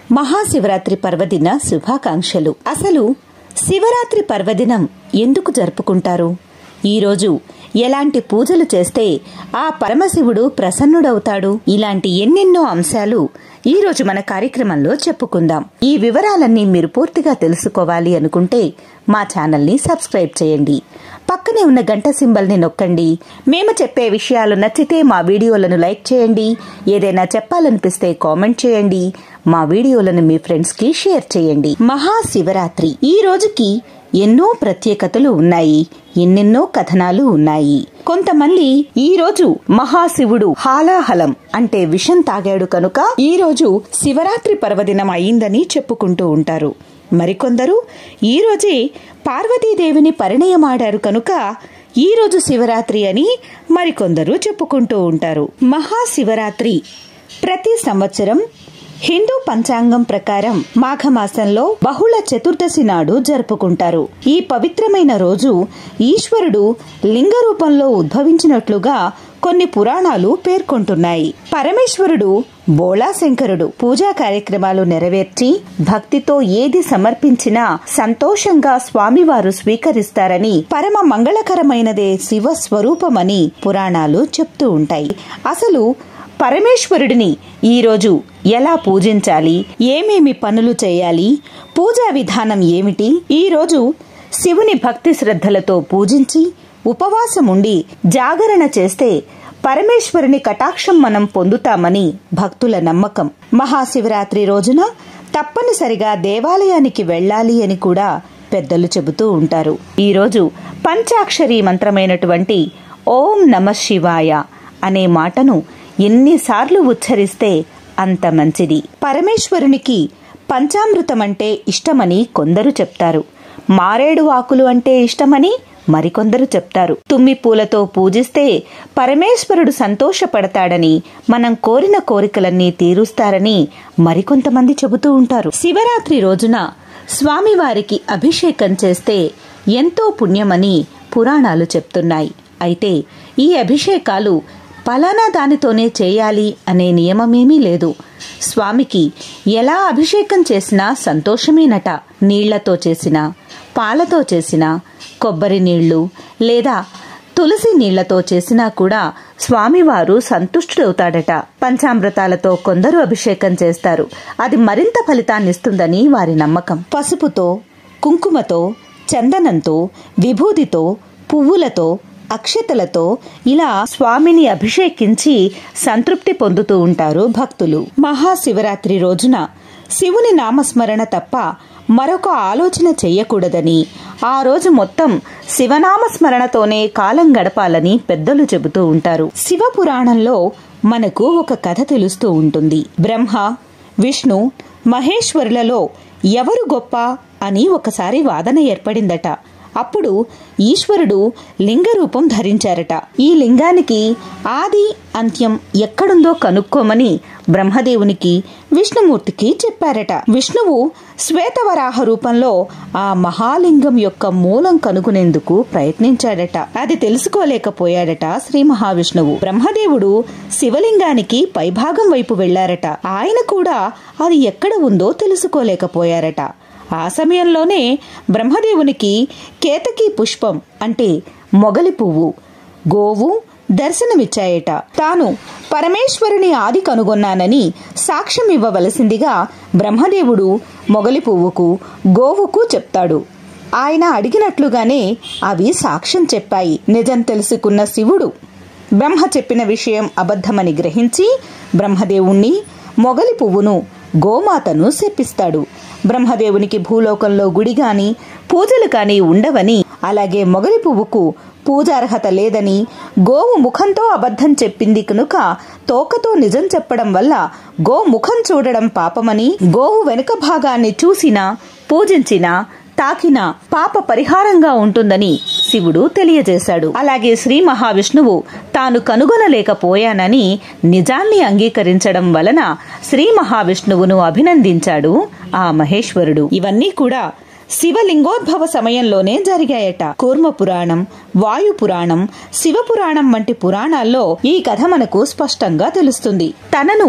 మహాశివరాత్రి పర్వదిన శుభాకాంక్షలు అసలు శివరాత్రి పర్వదినం ఎందుకు జరుపుకుంటారు ఈరోజు ఎలాంటి పూజలు చేస్తే ఆ పరమశివుడు ప్రసన్నుడవుతాడు ఇలాంటి ఎన్నెన్నో అంశాలు ఈ రోజు మన కార్యక్రమంలో చెప్పుకుందాం ఈ వివరాలన్నీ మీరు పూర్తిగా తెలుసుకోవాలి అనుకుంటే మా ఛానల్ని సబ్స్క్రైబ్ చేయండి పక్కనే ఉన్న గంట సింబల్ని నొక్కండి మేము చెప్పే విషయాలు నచ్చితే మా వీడియోలను లైక్ చేయండి ఏదైనా చెప్పాలనిపిస్తే కామెంట్ చేయండి మా వీడియోలను మీ ఫ్రెండ్స్ కి షేర్ చేయండి మహాశివరాత్రి ఈ రోజుకి ఎన్నో ప్రత్యేకతలు ఉన్నాయి ఎన్నెన్నో కథనాలు ఉన్నాయి కొంతమంది ఈ రోజు మహాశివుడు హాలాహలం అంటే విషం తాగాడు కనుక ఈ రోజు శివరాత్రి పర్వదినం అయిందని చెప్పుకుంటూ ఉంటారు మరికొందరు ఈ రోజే పార్వతీదేవిని పరిణయమాడారు కనుక ఈ రోజు శివరాత్రి అని మరికొందరు చెప్పుకుంటూ ఉంటారు మహాశివరాత్రి ప్రతి సంవత్సరం హిందూ పంచాంగం ప్రకారం మాఘమాసంలో బహుళ చతుర్దశి నాడు జరుపుకుంటారు ఈ పవిత్రమైన రోజు ఈశ్వరుడు లింగ రూపంలో ఉద్భవించినట్లుగా కొన్ని పురాణాలు పేర్కొంటున్నాయి పరమేశ్వరుడు బోళాశంకరుడు పూజా కార్యక్రమాలు నెరవేర్చి భక్తితో ఏది సమర్పించినా సంతోషంగా స్వామివారు స్వీకరిస్తారని పరమ మంగళకరమైనదే శివ స్వరూపమని పురాణాలు చెప్తూ ఉంటాయి అసలు పరమేశ్వరుడిని ఈరోజు ఎలా పూజించాలి ఏమేమి పనులు చేయాలి పూజా విధానం ఏమిటి ఈరోజు శివుని భక్తి శ్రద్ధలతో పూజించి ఉపవాసముండి జాగరణ చేస్తే పరమేశ్వరుని కటాక్షం మనం పొందుతామని భక్తుల నమ్మకం మహాశివరాత్రి రోజున తప్పనిసరిగా దేవాలయానికి వెళ్ళాలి అని కూడా పెద్దలు చెబుతూ ఉంటారు ఈరోజు పంచాక్షరి మంత్రమైనటువంటి ఓం నమ శివాయ అనే మాటను ఎన్నిసార్లు ఉచ్చరిస్తే అంత మంచిది పరమేశ్వరునికి పంచామృతమంటే ఇష్టమని కొందరు చెప్తారు మారేడు ఆకులు అంటే ఇష్టమని మరికొందరు చెప్తారు తుమ్మి పూలతో పూజిస్తే పరమేశ్వరుడు సంతోషపడతాడని మనం కోరిన కోరికలన్నీ తీరుస్తారని మరికొంతమంది చెబుతూ ఉంటారు శివరాత్రి రోజున స్వామివారికి అభిషేకం చేస్తే ఎంతో పుణ్యమని పురాణాలు చెప్తున్నాయి అయితే ఈ అభిషేకాలు పలానా దానితోనే చేయాలి అనే నియమమేమీ లేదు స్వామికి ఎలా అభిషేకం చేసినా సంతోషమేనట నీళ్లతో చేసినా పాలతో చేసినా కొబ్బరి నీళ్లు లేదా తులసి నీళ్లతో చేసినా కూడా స్వామివారు సంతుష్టుడవుతాడట పంచామృతాలతో కొందరు అభిషేకం చేస్తారు అది మరింత ఫలితాన్నిస్తుందని వారి నమ్మకం పసుపుతో కుంకుమతో చందనంతో విభూదితో పువ్వులతో అక్షతలతో ఇలా స్వామిని అభిషేకించి సంతృప్తి పొందుతూ ఉంటారు భక్తులు మహాశివరాత్రి రోజున శివుని నామస్మరణ తప్ప మరొక ఆలోచన చెయ్యకూడదని ఆ రోజు మొత్తం శివనామస్మరణతోనే కాలం గడపాలని పెద్దలు చెబుతూ ఉంటారు శివ పురాణంలో మనకు ఒక కథ తెలుస్తూ ఉంటుంది బ్రహ్మ విష్ణు మహేశ్వరులలో ఎవరు గొప్ప అని ఒకసారి వాదన ఏర్పడిందట అప్పుడు ఈశ్వరుడు లింగ రూపం ధరించారట ఈ లింగానికి ఆది అంత్యం ఎక్కడుందో కనుక్కోమని బ్రహ్మదేవునికి విష్ణుమూర్తికి చెప్పారట విష్ణువు శ్వేతవరాహ రూపంలో ఆ మహాలింగం యొక్క మూలం కనుగొనేందుకు ప్రయత్నించాడట అది తెలుసుకోలేకపోయాడట శ్రీ మహావిష్ణువు బ్రహ్మదేవుడు శివలింగానికి పైభాగం వైపు వెళ్లారట ఆయన కూడా అది ఎక్కడ ఉందో తెలుసుకోలేకపోయారట ఆ సమయంలోనే బ్రహ్మదేవునికి కేతకి పుష్పం అంటే మొగలి పువ్వు గోవు దర్శనమిచ్చాయట తాను పరమేశ్వరుని ఆది కనుగొన్నానని సాక్ష్యం ఇవ్వవలసిందిగా బ్రహ్మదేవుడు మొగలి పువ్వుకు గోవుకు చెప్తాడు ఆయన అడిగినట్లుగానే అవి సాక్ష్యం చెప్పాయి నిజం తెలుసుకున్న శివుడు బ్రహ్మ చెప్పిన విషయం అబద్ధమని గ్రహించి బ్రహ్మదేవుణ్ణి మొగలి పువ్వును గోమాతను శపిస్తాడు బ్రహ్మదేవునికి భూలోకంలో గుడి గాని పూజలు కాని ఉండవని అలాగే మొగలి పువ్వుకు పూజార్హత లేదని గోవు ముఖంతో అబద్ధం చెప్పింది కనుక తోకతో నిజం చెప్పడం వల్ల గో ముఖం చూడడం పాపమని గోవు వెనుక భాగాన్ని చూసినా పూజించినా తాకిన పాప పరిహారంగా ఉంటుందని శివుడు తెలియజేశాడు అలాగే శ్రీ మహావిష్ణువు తాను కనుగొనలేకపోయానని నిజాన్ని అంగీకరించడం వలన శ్రీ మహావిష్ణువును అభినందించాడు ఆ మహేశ్వరుడు ఇవన్నీ కూడా శివలింగోద్భవ సమయంలోనే జరిగాయట కూర్మ పురాణం వాయు పురాణం శివ పురాణం వంటి పురాణాల్లో ఈ కథ మనకు స్పష్టంగా తెలుస్తుంది తనను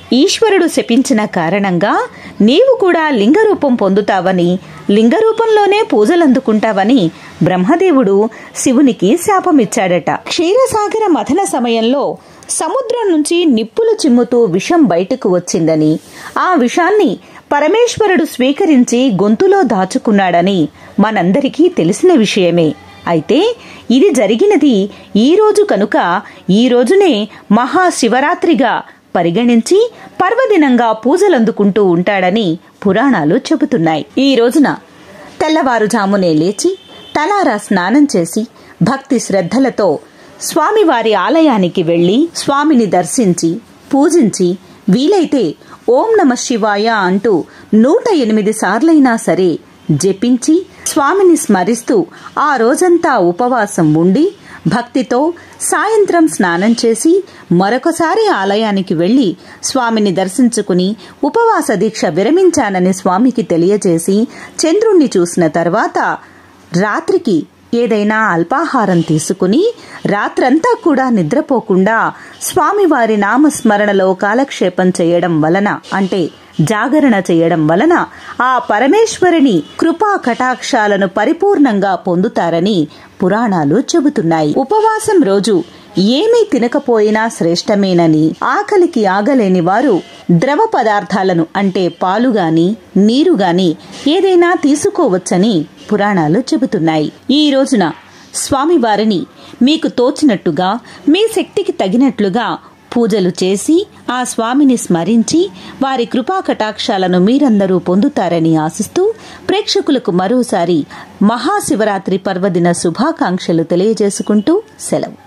ఈశ్వరుడు శపించిన కారణంగా నీవు కూడా లింగరూపం పొందుతావని లింగరూపంలోనే పూజలందుకుంటావని బ్రహ్మదేవుడు శివునికి శాపమిచ్చాడట క్షీరసాగర మథన సమయంలో సముద్రం నుంచి నిప్పులు చిమ్ముతూ విషం బయటకు వచ్చిందని ఆ విషాన్ని పరమేశ్వరుడు స్వీకరించి గొంతులో దాచుకున్నాడని మనందరికీ తెలిసిన విషయమే అయితే ఇది జరిగినది ఈ రోజు కనుక ఈ రోజునే మహాశివరాత్రిగా పరిగణించి పర్వదినంగా పూజలందుకుంటూ ఉంటాడని పురాణాలు చెబుతున్నాయి ఈ రోజున తెల్లవారుజామునే లేచి తలారా స్నానం చేసి భక్తి శ్రద్ధలతో స్వామివారి ఆలయానికి వెళ్లి స్వామిని దర్శించి పూజించి వీలైతే ఓం నమ శివాయ అంటూ నూట ఎనిమిది సార్లైనా సరే జపించి స్వామిని స్మరిస్తూ ఆ రోజంతా ఉపవాసం ఉండి భక్తితో సాయంత్రం స్నానం చేసి మరొకసారి ఆలయానికి వెళ్లి స్వామిని దర్శించుకుని ఉపవాస దీక్ష విరమించానని స్వామికి తెలియజేసి చంద్రుణ్ణి చూసిన తర్వాత రాత్రికి ఏదైనా అల్పాహారం తీసుకుని రాత్రంతా కూడా నిద్రపోకుండా స్వామివారి నామస్మరణలో కాలక్షేపం చేయడం వలన అంటే జాగరణ చేయడం వలన ఆ పరమేశ్వరుని కృపా కటాక్షాలను పరిపూర్ణంగా పొందుతారని పురాణాలు చెబుతున్నాయి ఉపవాసం రోజు ఏమీ తినకపోయినా శ్రేష్టమేనని ఆకలికి ఆగలేని వారు ద్రవ పదార్థాలను అంటే పాలు గాని నీరు గాని ఏదైనా తీసుకోవచ్చని పురాణాలు చెబుతున్నాయి ఈ రోజున స్వామివారిని మీకు తోచినట్టుగా మీ శక్తికి తగినట్లుగా పూజలు చేసి ఆ స్వామిని స్మరించి వారి కృపా కటాక్షాలను మీరందరూ పొందుతారని ఆశిస్తూ ప్రేక్షకులకు మరోసారి మహాశివరాత్రి పర్వదిన శుభాకాంక్షలు తెలియజేసుకుంటూ సెలవు